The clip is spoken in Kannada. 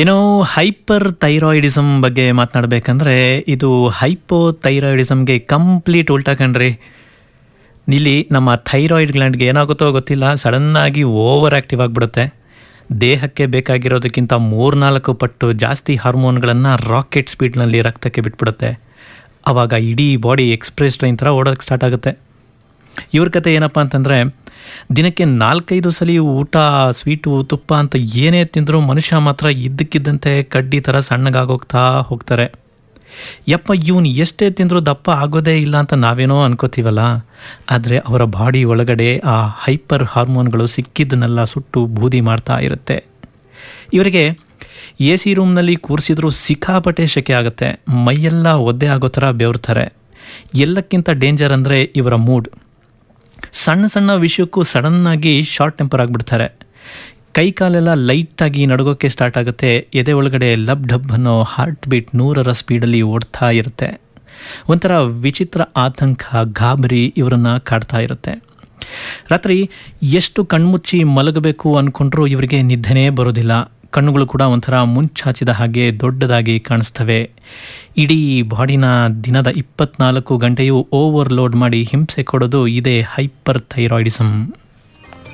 ಏನೋ ಹೈಪರ್ ಥೈರಾಯ್ಡಿಸಮ್ ಬಗ್ಗೆ ಮಾತನಾಡಬೇಕಂದ್ರೆ ಇದು ಹೈಪೋ ಥೈರಾಯ್ಡಿಸಮ್ಗೆ ಕಂಪ್ಲೀಟ್ ಉಲ್ಟಾ ಕಣ್ರಿ ಇಲ್ಲಿ ನಮ್ಮ ಥೈರಾಯ್ಡ್ ಗ್ಲ್ಯಾಂಡ್ಗೆ ಏನಾಗುತ್ತೋ ಗೊತ್ತಿಲ್ಲ ಸಡನ್ನಾಗಿ ಓವರ್ ಆ್ಯಕ್ಟಿವ್ ಆಗಿಬಿಡುತ್ತೆ ದೇಹಕ್ಕೆ ಬೇಕಾಗಿರೋದಕ್ಕಿಂತ ಮೂರ್ನಾಲ್ಕು ಪಟ್ಟು ಜಾಸ್ತಿ ಹಾರ್ಮೋನ್ಗಳನ್ನು ರಾಕೆಟ್ ಸ್ಪೀಡ್ನಲ್ಲಿ ರಕ್ತಕ್ಕೆ ಬಿಟ್ಬಿಡುತ್ತೆ ಆವಾಗ ಇಡೀ ಬಾಡಿ ಎಕ್ಸ್ಪ್ರೆಸ್ ಟ್ರೈನ್ ಥರ ಓಡೋದಕ್ಕೆ ಸ್ಟಾರ್ಟ್ ಆಗುತ್ತೆ ಇವ್ರ ಕತೆ ಏನಪ್ಪ ಅಂತಂದರೆ ದಿನಕ್ಕೆ ನಾಲ್ಕೈದು ಸಲ ಊಟ ಸ್ವೀಟು ತುಪ್ಪ ಅಂತ ಏನೇ ತಿಂದರೂ ಮನುಷ್ಯ ಮಾತ್ರ ಇದ್ದಕ್ಕಿದ್ದಂತೆ ಕಡ್ಡಿ ಥರ ಸಣ್ಣಗಾಗೋಗ್ತಾ ಹೋಗ್ತಾರೆ ಯಪ್ಪ ಇವನು ಎಷ್ಟೇ ತಿಂದರೂ ದಪ್ಪ ಆಗೋದೇ ಇಲ್ಲ ಅಂತ ನಾವೇನೋ ಅನ್ಕೋತೀವಲ್ಲ ಆದರೆ ಅವರ ಬಾಡಿ ಒಳಗಡೆ ಆ ಹೈಪರ್ ಹಾರ್ಮೋನ್ಗಳು ಸಿಕ್ಕಿದ್ದನ್ನೆಲ್ಲ ಸುಟ್ಟು ಬೂದಿ ಮಾಡ್ತಾ ಇರುತ್ತೆ ಇವರಿಗೆ ಎ ಸಿ ರೂಮ್ನಲ್ಲಿ ಕೂರಿಸಿದ್ರೂ ಸಿಕ್ಕಾಪಟ್ಟೆ ಶೆಕೆ ಆಗುತ್ತೆ ಮೈಯೆಲ್ಲ ಒದ್ದೆ ಆಗೋ ಥರ ಬೆವರ್ತಾರೆ ಎಲ್ಲಕ್ಕಿಂತ ಡೇಂಜರ್ ಅಂದರೆ ಇವರ ಮೂಡ್ ಸಣ್ಣ ಸಣ್ಣ ವಿಷಯಕ್ಕೂ ಸಡನ್ನಾಗಿ ಶಾರ್ಟ್ ಟೆಂಪರ್ ಆಗಿಬಿಡ್ತಾರೆ ಕೈ ಕಾಲೆಲ್ಲ ಲೈಟಾಗಿ ನಡುಗೋಕ್ಕೆ ಸ್ಟಾರ್ಟ್ ಆಗುತ್ತೆ ಎದೆ ಒಳಗಡೆ ಲಬ್ ಡಬ್ ಅನ್ನೋ ಹಾರ್ಟ್ ಬೀಟ್ ನೂರರ ಸ್ಪೀಡಲ್ಲಿ ಓಡ್ತಾ ಇರುತ್ತೆ ಒಂಥರ ವಿಚಿತ್ರ ಆತಂಕ ಗಾಬರಿ ಇವರನ್ನು ಕಾಡ್ತಾ ಇರುತ್ತೆ ರಾತ್ರಿ ಎಷ್ಟು ಕಣ್ಮುಚ್ಚಿ ಮಲಗಬೇಕು ಅಂದ್ಕೊಂಡ್ರೂ ಇವರಿಗೆ ನಿದ್ದೆನೇ ಬರೋದಿಲ್ಲ ಕಣ್ಣುಗಳು ಕೂಡ ಒಂಥರ ಮುಂಚಾಚಿದ ಹಾಗೆ ದೊಡ್ಡದಾಗಿ ಕಾಣಿಸ್ತವೆ ಇಡೀ ಬಾಡಿನ ದಿನದ ಇಪ್ಪತ್ನಾಲ್ಕು ಗಂಟೆಯೂ ಓವರ್ಲೋಡ್ ಮಾಡಿ ಹಿಂಸೆ ಕೊಡೋದು ಇದೇ ಹೈಪರ್ ಥೈರಾಯ್ಡಿಸಮ್